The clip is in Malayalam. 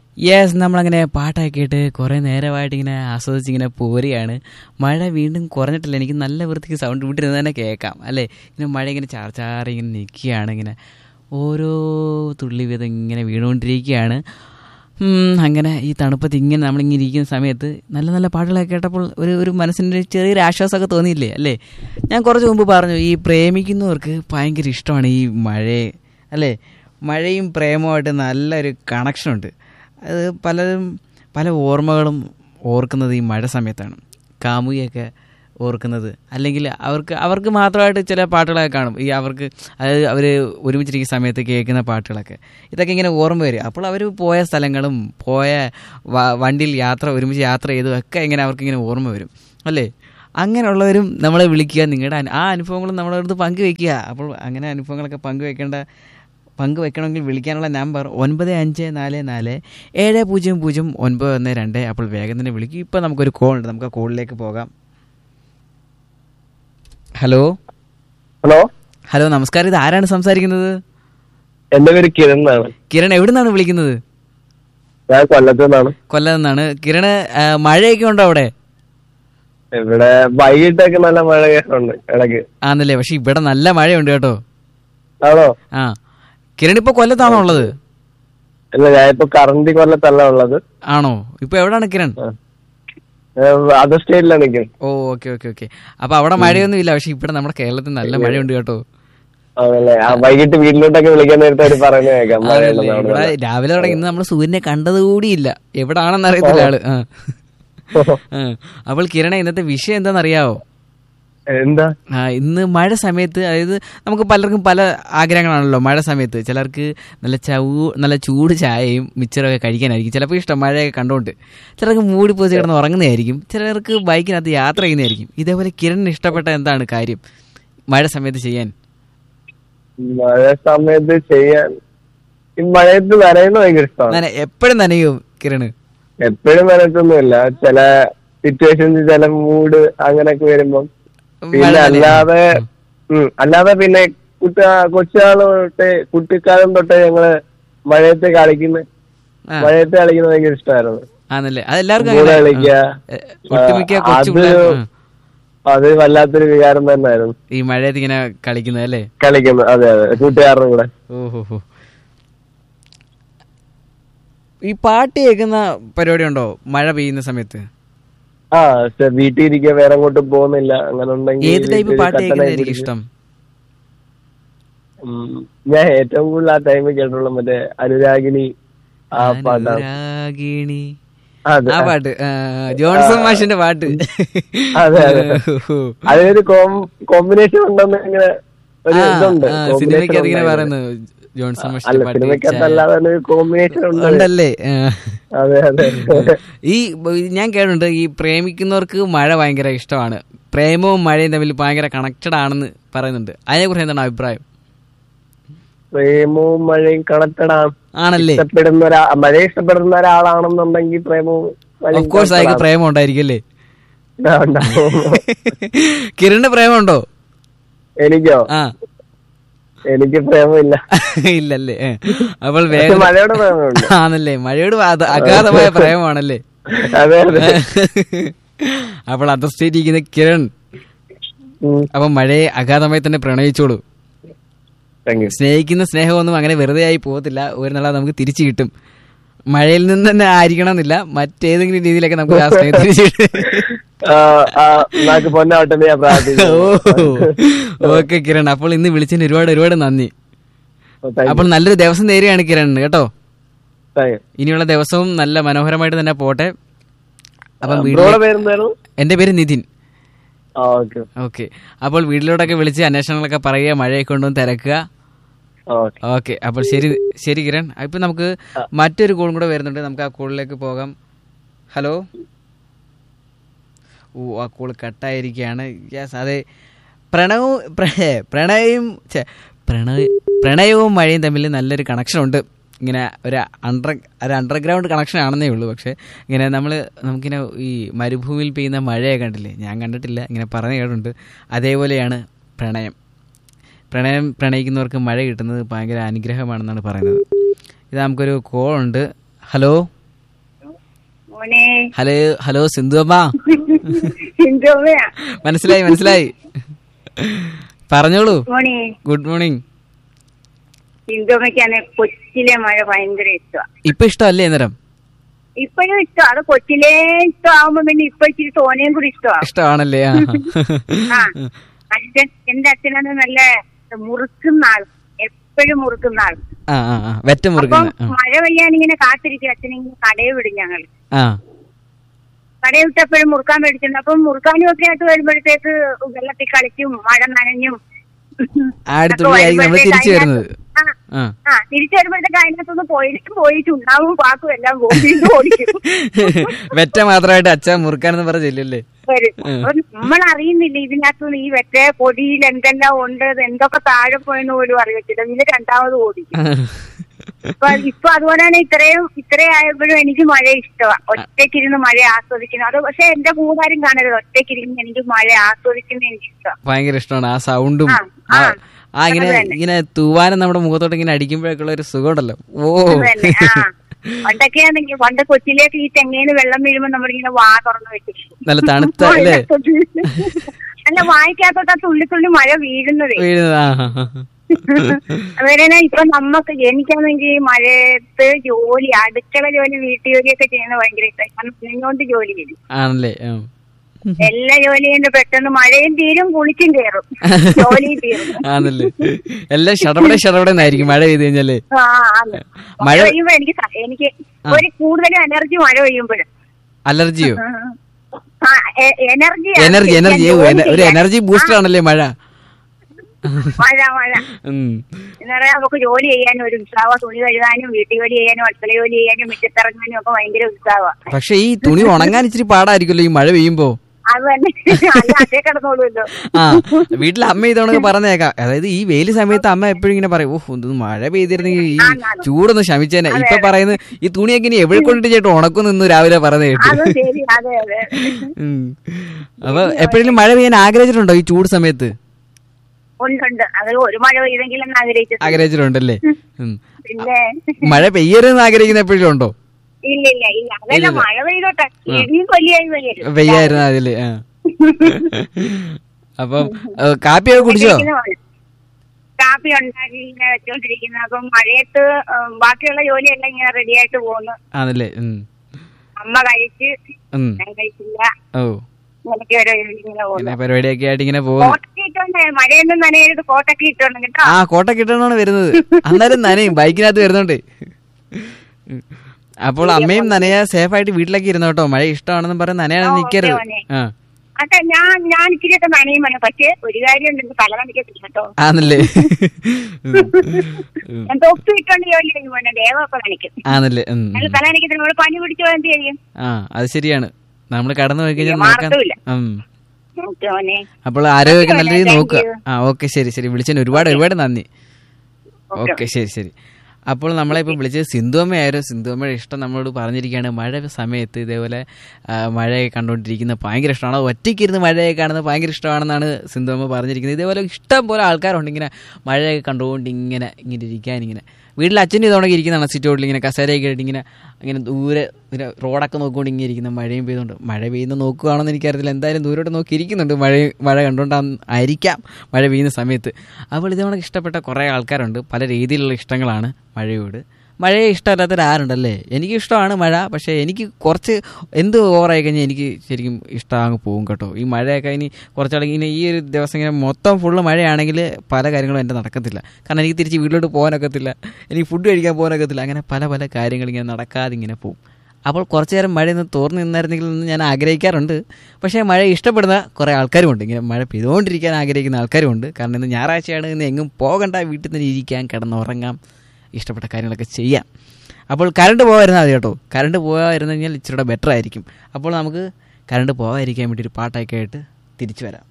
യെസ് നമ്മളങ്ങനെ പാട്ടൊക്കെ കേട്ട് കുറേ നേരമായിട്ട് ഇങ്ങനെ ആസ്വദിച്ച് ഇങ്ങനെ പോരുകയാണ് മഴ വീണ്ടും കുറഞ്ഞിട്ടില്ല എനിക്ക് നല്ല വൃത്തിക്ക് സൗണ്ട് വിട്ടിരുന്ന് തന്നെ കേൾക്കാം അല്ലേ ഇങ്ങനെ മഴ ഇങ്ങനെ ചാർ ചാറി ഇങ്ങനെ നിൽക്കുകയാണ് ഇങ്ങനെ ഓരോ തുള്ളി വീതം ഇങ്ങനെ വീണുകൊണ്ടിരിക്കുകയാണ് ഉം, അങ്ങനെ ഈ തണുപ്പത്ത് ഇങ്ങനെ നമ്മളിങ്ങനെ ഇരിക്കുന്ന സമയത്ത് നല്ല നല്ല പാട്ടുകളൊക്കെ കേട്ടപ്പോൾ ഒരു ഒരു മനസ്സിൻ്റെ ചെറിയൊരു ആശ്വാസമൊക്കെ തോന്നിയില്ലേ അല്ലേ ഞാൻ കുറച്ച് മുമ്പ് പറഞ്ഞു ഈ പ്രേമിക്കുന്നവർക്ക് ഭയങ്കര ഇഷ്ടമാണ് ഈ മഴയെ അല്ലേ മഴയും പ്രേമവുമായിട്ട് നല്ലൊരു കണക്ഷനുണ്ട് അത് പലരും പല ഓർമ്മകളും ഓർക്കുന്നത് ഈ മഴ സമയത്താണ് കാമുകിയൊക്കെ ഓർക്കുന്നത് അല്ലെങ്കിൽ അവർക്ക് അവർക്ക് മാത്രമായിട്ട് ചില പാട്ടുകളൊക്കെ കാണും ഈ അവർക്ക് അതായത് അവർ ഒരുമിച്ചിരിക്കുന്ന സമയത്ത് കേൾക്കുന്ന പാട്ടുകളൊക്കെ ഇതൊക്കെ ഇങ്ങനെ ഓർമ്മ വരും അപ്പോൾ അവർ പോയ സ്ഥലങ്ങളും പോയ വ- വണ്ടിയിൽ യാത്ര ഒരുമിച്ച് യാത്ര ചെയ്തതും ഒക്കെ ഇങ്ങനെ അവർക്ക് ഇങ്ങനെ ഓർമ്മ വരും അല്ലേ അങ്ങനെയുള്ളവരും നമ്മളെ വിളിക്കുക നിങ്ങളുടെ അനു- ആ അനുഭവങ്ങളും നമ്മളെ അടുത്ത് പങ്കുവെക്കുക അപ്പോൾ അങ്ങനെ അനുഭവങ്ങളൊക്കെ പങ്കുവെക്കേണ്ട പങ്കുവെക്കണമെങ്കിൽ വിളിക്കാനുള്ള നമ്പർ ഒൻപത് അഞ്ച് നാല് നാല് ഏഴ് പൂജ്യം പൂജ്യം ഒൻപത് ഒന്ന് രണ്ട് അപ്പോൾ വേഗം തന്നെ വിളിക്കും ഇപ്പോൾ നമുക്കൊരു കോൾ ഉണ്ട് നമുക്ക് ആ കോളിലേക്ക് പോകാം ഹലോ ഹലോ ഹലോ നമസ്കാരം ഇത് ആരാണ് സംസാരിക്കുന്നത് എന്റെ പേര് കിരൺ എന്നാണ് കിരൺ എവിടെ നിന്നാണ് വിളിക്കുന്നത് ഞാൻ കൊല്ലത്തു നിന്നാണ് കൊല്ലത്ത് നിന്നാണ് കിരണ് ആ, മഴയൊക്കെ ഉണ്ടോ അവിടെ ഇവിടെ വൈകിട്ടൊക്കെ നല്ല മഴ ഉണ്ട് ഇടയ്ക്ക് ആന്നല്ലേ പക്ഷെ ഇവിടെ നല്ല മഴയുണ്ട് കേട്ടോ ആ ആണോ കിരൺ ഇപ്പൊ കൊല്ലത്താണോ ഉള്ളത് ഇല്ല ഞാൻ ഇപ്പൊ കറണ്ടി കൊല്ലത്തല്ല ഉള്ളത് ആണോ ഇപ്പൊ എവിടാണ് കിരൺ അതർ സ്റ്റേറ്റിലാണ് നിൽക്കുന്നത് ഓ ഓക്കെ ഓക്കെ ഓക്കെ അപ്പൊ അവിടെ മഴയൊന്നും ഇല്ല പക്ഷെ ഇവിടെ നമ്മുടെ കേരളത്തിൽ നല്ല മഴയുണ്ട് കേട്ടോ അതല്ലേ ആ വൈകിട്ട് വീട്ടിലോട്ടൊക്കെ വിളിക്കാൻ നേരത്തെ അവര് പറയുന്നത് കേൾക്കാം മഴ അതല്ലേ, ഇവിടെ രാവിലെ തുടങ്ങി ഇന്ന് നമ്മൾ സൂര്യനെ കണ്ടത് കൂടിയില്ല എവിടാണെന്ന് അറിയത്തില്ല ആള് ആ. ആ. അപ്പോൾ കിരണ ഇന്നത്തെ വിഷയം എന്താണെന്ന് അറിയാവോ എന്താ ആ, ഇന്ന് മഴ സമയത്ത് അതായത് നമുക്ക് പലർക്കും പല ആഗ്രഹങ്ങളാണല്ലോ മഴ സമയത്ത് ചിലർക്ക് നല്ല ചൂ നല്ല ചൂട് ചായയും മിച്ചറൊക്കെ കഴിക്കാനായിരിക്കും ചിലപ്പോൾ ഇഷ്ടം മഴയൊക്കെ കണ്ടുകൊണ്ട് ചിലർക്ക് മൂടി പോയി കിടന്ന് ഉറങ്ങുന്നതായിരിക്കും ചിലർക്ക് ബൈക്കിനകത്ത് യാത്ര ചെയ്യുന്നതായിരിക്കും ഇതേപോലെ കിരണിന് ഇഷ്ടപ്പെട്ട എന്താണ് കാര്യം മഴ സമയത്ത് ചെയ്യാൻ മഴ സമയത്ത് ചെയ്യാൻ ഈ മഴയത്ത് നനയുന്നത് ഭയങ്കര ഇഷ്ടമാണ് ഞാൻ എപ്പോഴും നനയും കിരണ് എപ്പോഴും നനത്തൊന്നുമില്ല ചില സിറ്റുവേഷൻസ് ചില മൂഡ് അങ്ങനെയൊക്കെ വരുമ്പം മഴ പിന്നെ നനയും. അല്ലാതെ ഉം, അല്ലാതെ പിന്നെ കുട്ട കൊച്ചുനാള് തൊട്ട് കുട്ടിക്കാലം തൊട്ട് ഞങ്ങള് മഴയത്ത് കളിക്കുന്ന ആ. മഴയത്ത് കളിക്കുന്നത് ഭയങ്കര ഇഷ്ടമായിരുന്നു ആണല്ലേ അതെല്ലാവർക്കും കൂടെ അങ്ങനെ കളിക്കുക ആ. എ, ഒട്ടുമിക്ക ആ, കൊച്ചു അത് പിള്ളേർ ആ. അത് വല്ലാത്തൊരു വികാരം തന്നെയായിരുന്നു ഈ മഴയത്ത് ഇങ്ങനെ കളിക്കുന്നത് അല്ലേ കളിക്കുന്നത് അതെ അതെ കൂട്ടുകാരുടെ കൂടെ ഓഹോ ഈ പാട്ട് കേൾക്കുന്ന പരിപാടി ഉണ്ടോ മഴ പെയ്യുന്ന സമയത്ത് ആ പക്ഷെ വീട്ടിൽ ഇരിക്കുക വേറെ അങ്ങോട്ടും പോകുന്നില്ല അങ്ങനെ ഉണ്ടെങ്കിൽ ഏത് ടൈപ്പ് വീട്ടിൽ പാട്ട് കട്ടനായി കേൾക്കുന്നതായിരിക്കും കുടിച്ച്. ഇഷ്ടം ഉം, ഞാൻ ഏറ്റവും കൂടുതൽ ആ ടൈമിൽ കേട്ടിട്ടുള്ള മറ്റേ അനുരാഗിണി ആ പാട്ടാണ് അനുരാഗിണി അതെ ആ പാട്ട് ആ, ജോൺസൺ മാഷിന്റെ പാട്ട് അതെ, അതെ. ഓഹോ. അതിനൊരു കോമ്പിനേഷൻ ഉണ്ടെന്ന് ഇങ്ങനെ ഒരു ആ, ഇതുണ്ട് ആ, combination സിനിമയ്ക്കകത്ത് ഇങ്ങനെ ഉണ്ടായിരുന്നു. പറയുന്നത് ജോൺസൺ മാഷിന്റെ അല്ല പാട്ട് സിനിമയ്ക്കകത്ത് അല്ലാതെ തന്നെ ഒരു കോമ്പിനേഷൻ ഉണ്ട് ഉണ്ടല്ലേ ആ. അതെ അതെ ഈ ബ- ഞാൻ കേട്ടിട്ടുണ്ട് ഈ പ്രേമിക്കുന്നവർക്ക് മഴ ഭയങ്കര ഇഷ്ടമാണ് പ്രേമവും മഴയും തമ്മിൽ ഭയങ്കര കണക്റ്റഡ് ആണെന്ന് പറയുന്നുണ്ട് അതിനെക്കുറിച്ച് എന്താണ് അഭിപ്രായം പ്രേമവും മഴയും കണക്റ്റഡ് ആണ് ആണല്ലേ ഇഷ്ടപ്പെടുന്ന ഒരാ മഴ ഇഷ്ടപ്പെടുന്ന ഒരാളാണെന്നുണ്ടെങ്കിൽ പ്രേമവും മഴയും ഓഫ് കോഴ്സ് അയാൾക്ക് പ്രേമം ഉണ്ടായിരിക്കും അല്ലേ connected ഉണ്ടാവും. കിരണിന് പ്രേമമുണ്ടോ എനിക്കോ ആ എനിക്ക് പ്രേമമില്ല ഇല്ലല്ലേ ഏ. അപ്പോൾ പക്ഷെ വേഗം മഴയുടെ പ്രേമമുണ്ട് ആണല്ലേ മഴയോട് അത് അഗാധമായ പ്രേമമാണല്ലേ അതെ അതെ അപ്പോൾ അതർ സ്റ്റേറ്റ് ഇരിക്കുന്ന കിരൺ ഉം. അപ്പൊ മഴയെ അഗാധമായി തന്നെ പ്രണയിച്ചോളൂ Thank you. സ്നേഹിക്കുന്ന സ്നേഹമൊന്നും അങ്ങനെ വെറുതെ ആയി പോകത്തില്ല ഒരു നാളെ നമുക്ക് തിരിച്ചു കിട്ടും മഴയിൽ നിന്ന് തന്നെ ആയിരിക്കണം എന്നില്ല മറ്റേതെങ്കിലും രീതിയിലൊക്കെ നമുക്ക് ആ സ്നേഹം തിരിച്ചു കിട്ടും ആ, ആ, നാക്ക് പൊന്നാവട്ടെ എന്ന് ഞാൻ ഓ പ്രാർത്ഥിക്കുന്നു ഓക്കെ കിരൺ അപ്പോൾ ഇന്ന് വിളിച്ചതിന് ഒരുപാട് ഒരുപാട് നന്ദി Thank you. അപ്പോൾ നല്ലൊരു ദിവസം നേരെയാണ് കിരൺ കേട്ടോ Thank you. ഇനിയുള്ള ദിവസവും നല്ല മനോഹരമായിട്ട് തന്നെ പോട്ടെ അപ്പം ബ്രോയുടെ വീട്ടിലേക്ക് പേരെന്തായിരുന്നു എൻ്റെ പേര് നിതിൻ ആ ഓക്കെ ഓക്കെ അപ്പോൾ വീട്ടിലോട്ടൊക്കെ വിളിച്ച് അന്വേഷണങ്ങളൊക്കെ പറയുക മഴയൊക്കെ കൊണ്ടുവന്ന് തിരക്കുക ഓക്കെ ഓക്കെ അപ്പോൾ ശരി ശരി കിരൺ ഇപ്പൊ നമുക്ക് മറ്റൊരു കോളും കൂടെ വരുന്നുണ്ട് നമുക്ക് ആ കോളിലേക്ക് പോകാം ഹലോ ഓ ആ കോൾ കട്ടായിരിക്കുകയാണ് യെസ് അതെ പ്രണവും പ്ര- പ്രണയവും ഛെ, പ്രണയ പ്രണയവും മഴയും തമ്മിൽ നല്ലൊരു കണക്ഷൻ ഉണ്ട് ഇങ്ങനെ ഒരു അണ്ടർ ഒരു അണ്ടർഗ്രൗണ്ട് കണക്ഷൻ ആണെന്നേ ഉള്ളൂ പക്ഷേ ഇങ്ങനെ നമ്മൾ നമുക്കിങ്ങനെ ഈ മരുഭൂമിയിൽ പെയ്യുന്ന മഴയൊക്കെ കണ്ടില്ലേ ഞാൻ കണ്ടിട്ടില്ല ഇങ്ങനെ പറഞ്ഞു കേട്ടിട്ടുണ്ട് അതേപോലെയാണ് പ്രണയം പ്രണയം പ്രണയിക്കുന്നവർക്ക് മഴ കിട്ടുന്നത് ഭയങ്കര അനുഗ്രഹമാണെന്നാണ് പറയുന്നത് ഇത് നമുക്കൊരു കോൾ ഉണ്ട് ഹലോ മോനെ ഹലോ ഹലോ സിന്ധു അമ്മ സിന്ധുവയാ മനസ്സിലായി മനസ്സിലായി പറഞ്ഞോളൂ മോനെ ഗുഡ് മോർണിംഗ് സിന്ധുവയ്ക്കാണ് കൊച്ചിലെ മഴ ഭയങ്കര ഇഷ്ടമാണ് ഇപ്പൊ ഇഷ്ടമല്ലേ അന്നേരം ഇപ്പോഴും ഇഷ്ടം അത് കൊച്ചിലേ ഇഷ്ടമാകുമ്പോ പിന്നെ ഇപ്പൊ ഇച്ചിരി തോനെയും കൂടി ഇഷ്ടമാണ് ഇഷ്ടമാണല്ലേ ആ ആ അച്ഛൻ എന്റെ അച്ഛനാണ് നല്ല മുറുക്കുന്ന ആൾ എപ്പോഴും മുറുക്കുന്ന ആൾ ആ ആ ആ വെറ്റ അപ്പം മുറുകുന്ന ആ. മഴ പെയ്യാൻ ഇങ്ങനെ കാത്തിരിക്കും അച്ഛനിങ്ങനെ കടയെ വിടും ഞങ്ങൾ ആ കടയിൽ വിട്ടപ്പോഴും മുറുക്കാൻ മേടിച്ചിട്ടുണ്ട് അപ്പം മുറുക്കാനും ഒക്കെ ആയിട്ട് വരുമ്പോഴത്തേക്ക് വെള്ളത്തിൽ കളിച്ചും മഴ നനഞ്ഞും അടുത്തുള്ളിയായിരിക്കും നമ്മൾ തിരിച്ചു വരുന്നത് ആ, ആ ആ തിരിച്ചു വരുമ്പോഴത്തേക്ക് അതിനകത്തൊന്ന് പോയിട്ട് പോയിട്ട് ഉണ്ടാവും പാക്കും എല്ലാം പോകും വീണ്ടും ഓടിക്കും വെറ്റ മാത്രമായിട്ട് അച്ഛൻ മുറുക്കാനെന്ന് പറഞ്ഞില്ലല്ലേ വരും അപ്പൊ നമ്മൾ അറിയുന്നില്ല ഇതിനകത്ത് ഈ വെറ്റ പൊടിയിൽ എന്തെല്ലാം ഉണ്ട് ഇത് എന്തൊക്കെ താഴെ പോയെന്ന് പോലും അറിയത്തില്ല ഇതിൽ രണ്ടാമത് ഓടിക്കും ഇപ്പൊ ഇപ്പൊ അതുപോലെ തന്നെ ഇത്രയും ഇത്രയും ആയപ്പോഴും എനിക്ക് മഴ ഇഷ്ടമാണ് ഒറ്റയ്ക്കിരുന്ന് മഴ ആസ്വദിക്കുന്നത് അത് പക്ഷെ എന്റെ കൂട്ടുകാരും കാണരുത് ഒറ്റയ്ക്കിരുന്ന് എനിക്ക് മഴ ആസ്വദിക്കുന്നത് എനിക്ക് ഇഷ്ടം ഭയങ്കര ഇഷ്ടമാണ് ആ സൗണ്ടും ആ, ആ. ആ ഇങ്ങനെ അത് തന്നെ. ഇങ്ങനെ തൂവാനം നമ്മുടെ മുഖത്തോട്ട് ഇങ്ങനെ അടിക്കുമ്പോഴൊക്കെയുള്ള ഒരു സുഖമുണ്ടല്ലോ ഓ തന്നെ ആ പണ്ടൊക്കെയാണെങ്കിൽ പണ്ട് കൊച്ചിലേക്ക് ഈ തെങ്ങേന്ന് വെള്ളം വീഴുമ്പോ നമ്മളിങ്ങനെ വാ തുറന്നു വെച്ചിരിക്കും നല്ല തണുത്ത അല്ലേ അല്ല വായിക്കാത്തോട്ട് ആ തുള്ളി തുള്ളി മഴ വീഴുന്നതേ വീഴുന്നത് ആ ആ, ആ. അതുപോലെ തന്നെ ഇപ്പൊ നമുക്ക് എനിക്കാണെങ്കിൽ മഴയത്ത് ജോലി അടുക്കള ജോലി വീട്ടുജോലിയൊക്കെ ചെയ്യുന്നത് ഭയങ്കര ഇഷ്ടമായി കാരണം നിന്നോണ്ട് ജോലി ചെയ്യും ആണല്ലേ ആ. എല്ലാ ജോലി ചെയ്യുമ്പോൾ പെട്ടെന്ന് മഴയും തീരും കുളിച്ചും കയറും ജോലിയും തീരും ആണല്ലേ എല്ലാം ഷടപടെ ഷടപടെ എന്നായിരിക്കും മഴ പെയ്ത് കഴിഞ്ഞാലേ ആ ആന്ന്. മഴ മഴ- പെയ്യുമ്പോ എനിക്ക് സ- എനിക്ക് ഒരു കൂടുതൽ എനർജി മഴ പെയ്യുമ്പോഴും അലർജിയോ ആ എ- എനർജി എനർജി എനർജി ജോലി ഒരു ചെയ്യാൻ. എനർജി ബൂസ്റ്റർ ആണല്ലേ മഴ മഴ മഴ ഉം. എന്ന് പറയാൻ നമുക്ക് ജോലി ചെയ്യാനും ഒരു ഉത്സാഹം തുണി കഴുകാനും വീട്ടു ജോലി ചെയ്യാനും അടുക്കള ജോലി ചെയ്യാനും മുറ്റത്തിറങ്ങാനും ഒക്കെ ഭയങ്കര ഉത്സാഹമാണ് പക്ഷെ ഈ തുണി ഉണങ്ങാൻ ഇച്ചിരി പാടായിരിക്കുമല്ലോ ഈ മഴ പെയ്യുമ്പോ അത് തന്നെ അല്ല അതേ കിടന്നോളൂല്ലോ ആ വീട്ടിൽ അമ്മ ഇതോണൊക്കെ പറഞ്ഞേക്കാം അതായത് ഈ വെയിൽ സമയത്ത് അമ്മ എപ്പോഴും ഇങ്ങനെ പറയും ഓഹ് ഇത് മഴ പെയ്തിരുന്നെങ്കിൽ ഈ ചൂടൊന്ന് ശമിച്ചേനെ ഇപ്പൊ പറയുന്നത് ഈ തുണിയൊക്കെ ഇനി എവിടെ കൊണ്ടിട്ട് ചേട്ടൻ ഉണക്കും നിന്ന് രാവിലെ പറഞ്ഞ കേട്ടു അത് ശരി അതെ അതെ ഉം. അപ്പൊ എപ്പോഴെങ്കിലും മഴ പെയ്യാൻ ആഗ്രഹിച്ചിട്ടുണ്ടോ ഈ ചൂട് സമയത്ത് ഉണ്ടുണ്ട് അത് ഒരു മഴ പെയ്തെങ്കിലും ആഗ്രഹിച്ചത് ആഗ്രഹിച്ചിട്ടുണ്ടല്ലേ ഉം. പിന്നെ മഴ പെയ്യരുതെന്ന് ആഗ്രഹിക്കുന്ന എപ്പോഴും ഉണ്ടോ ഇല്ല ഇല്ല ഇല്ല അതല്ല ഇല്ലില്ല. മഴ പെയ്തോട്ടെ ഇനിയും വലിയായി വരും പെയ്യായിരുന്നു അതില് ആ അപ്പം ഏ, കാപ്പിയൊക്കെ കുടിച്ചോ കാപ്പി ഉണ്ടാക്കി ഇങ്ങനെ വെച്ചോണ്ടിരിക്കുന്നു അപ്പം മഴയത്ത് ഉം, ബാക്കിയുള്ള ജോലിയെല്ലാം ഇങ്ങനെ റെഡി ആയിട്ട് പോകുന്നു ആണല്ലേ ഉം. അമ്മ കഴിച്ച് ഉം. ഞാൻ കഴിച്ചില്ല ഓ എനിക്ക് ഓരോ ജോലി ഇങ്ങനെ പോകുന്നു പിന്നെ പരിപാടിയൊക്കെ ആയിട്ട് ഇങ്ങനെ പോകുന്നു കോട്ടൊക്കെ ഇട്ടോണ്ട് മഴയൊന്നും നനയരുത് കോട്ടൊക്കെ ഇട്ടോണ്ട് കേട്ടോ ആ കോട്ട കിട്ടണമാണ് വരുന്നത് അന്നേരം നനയും ബൈക്കിനകത്ത് വരുന്നുണ്ട് ഉം. അപ്പോൾ അമ്മയും നനയാ സേഫ് ആയിട്ട് വീട്ടിലേക്ക് ഇരുന്നു കേട്ടോ മഴ ഇഷ്ടമാണെന്നും പറഞ്ഞ് നനയാൻ ആ, നിൽക്കരുത് ഓക്കേ, മോനെ. ആ അതെ ഞാൻ ഞാൻ ഇച്ചിരിയൊക്കെ നനയും വേണം പക്ഷെ ഒരു കാര്യം ഉണ്ട് തല നനയ്ക്കത്തില്ല കേട്ടോ ആണല്ലേ ഉം. ഉം. ഞാൻ തൊപ്പി ഇട്ടോണ്ട് ജോലി ചെയ്യും വേണം ദേഹമൊക്കെ നനയ്ക്കും ആണല്ലേ ഉം. നല്ല തല നനയ്ക്കത്തില്ല നമ്മള് പനി പിടിച്ചോ എന്ത് ചെയ്യും ആ അത് ശരിയാണ് നമ്മൾ കടന്നു പോയി കഴിഞ്ഞാൽ നോക്കാൻ മാർഗ്ഗമില്ല. ഉം. ഓക്കേ മോനെ അപ്പോൾ ആരോഗ്യമൊക്കെ നല്ല രീതിയിൽ Thank നോക്കുക you. ആ ഓക്കെ ശരി ശരി വിളിച്ചതിന് ഒരുപാട് ഒരുപാട് നന്ദി ഓക്കേ. ഓക്കെ ശരി ശരി അപ്പോൾ നമ്മളെ ഇപ്പോൾ വിളിച്ചത് സിന്ധുവമ്മയായിരുന്നു സിന്ധുവമ്മയുടെ ഇഷ്ടം നമ്മളോട് പറഞ്ഞിരിക്കുകയാണ് മഴ സമയത്ത് ഇതേപോലെ ആ, മഴയൊക്കെ കണ്ടുകൊണ്ടിരിക്കുന്നത് ഭയങ്കര ഇഷ്ടമാണ് ഒറ്റയ്ക്ക് ഇരുന്ന് മഴയൊക്കെ കാണുന്നത് ഭയങ്കര ഇഷ്ടമാണെന്നാണ് സിന്ധുവമ്മ പറഞ്ഞിരിക്കുന്നത് ഇതേപോലെ ഇഷ്ടം പോലെ ആൾക്കാരുണ്ട് ഇങ്ങനെ മഴയൊക്കെ കണ്ടുകൊണ്ട് ഇങ്ങനെ ഇങ്ങനെ ഇരിക്കാൻ ഇങ്ങനെ വീട്ടിൽ അച്ഛൻ്റെ ഇതോടൊക്കെ ഇരിക്കുന്നതാണ് സിറ്റോട്ടിൽ ഇങ്ങനെ കസേരയൊക്കെ ഇട്ട് ഇങ്ങനെ ഇങ്ങനെ ദൂരെ ഇങ്ങനെ റോഡൊക്കെ നോക്കിക്കൊണ്ട് ഇങ്ങനെ ഇരിക്കുന്ന മഴയും പെയ്തുകൊണ്ട് മഴ പെയ്യുന്ന നോക്കുകയാണെന്ന് എനിക്കറിയത്തില്ല എന്തായാലും ദൂരോട്ട് നോക്കി ഇരിക്കുന്നുണ്ട് മഴ മഴ കണ്ടുകൊണ്ടാണ് ആയിരിക്കാം മഴ പെയ്യുന്ന സമയത്ത് അപ്പോൾ ഇതോടൊക്കെ ഇഷ്ടപ്പെട്ട കുറേ ആൾക്കാരുണ്ട് പല രീതിയിലുള്ള ഇഷ്ടങ്ങളാണ് മഴയോട് മഴയെ ഇഷ്ടമല്ലാത്തവർ ആരുണ്ടല്ലേ എനിക്ക് ഇഷ്ടമാണ് മഴ പക്ഷേ എനിക്ക് കുറച്ച് എന്ത് ഓവറായി കഴിഞ്ഞാൽ എനിക്ക് ശരിക്കും ഇഷ്ടമാകെ പോകും കേട്ടോ ഈ മഴയൊക്കെ ഇനി കുറച്ചാൾ ഇങ്ങനെ ഈ ഒരു ദിവസം ഇങ്ങനെ മൊത്തം ഫുള്ള് മഴയാണെങ്കിൽ പല കാര്യങ്ങളും എൻ്റെ നടക്കത്തില്ല കാരണം എനിക്ക് തിരിച്ച് വീട്ടിലോട്ട് പോകാനൊക്കത്തില്ല എനിക്ക് ഫുഡ് കഴിക്കാൻ പോകാനൊക്കത്തില്ല അങ്ങനെ പല പല കാര്യങ്ങൾ ഇങ്ങനെ നടക്കാതെ ഇങ്ങനെ പോകും അപ്പോൾ കുറച്ച് നേരം മഴ ഒന്ന് തോർന്നു നിന്നായിരുന്നെങ്കിൽ എന്ന് ഞാൻ ആഗ്രഹിക്കാറുണ്ട് പക്ഷേ മഴ ഇഷ്ടപ്പെടുന്ന കുറേ ആൾക്കാരുമുണ്ട് ഇങ്ങനെ മഴ പെയ്തുകൊണ്ടിരിക്കാൻ ആഗ്രഹിക്കുന്ന ആൾക്കാരുമുണ്ട് കാരണം ഇന്ന് ഞായറാഴ്ചയാണ് ഇന്ന് എങ്ങും പോകണ്ട വീട്ടിൽ തന്നെ ഇരിക്കാൻ കിടന്നുറങ്ങാം ഇഷ്ടപ്പെട്ട കാര്യങ്ങളൊക്കെ ചെയ്യാം അപ്പോൾ കറണ്ട് പോകാതിരുന്നാൽ മതി കേട്ടോ കറണ്ട് പോകാതിരുന്നു കഴിഞ്ഞാൽ ഇച്ചിരി ബെറ്റർ ആയിരിക്കും അപ്പോൾ നമുക്ക് കറണ്ട് പോകാതിരിക്കാൻ വേണ്ടി ഒരു പാട്ടൊക്കെ ആയിട്ട് തിരിച്ചു വരാം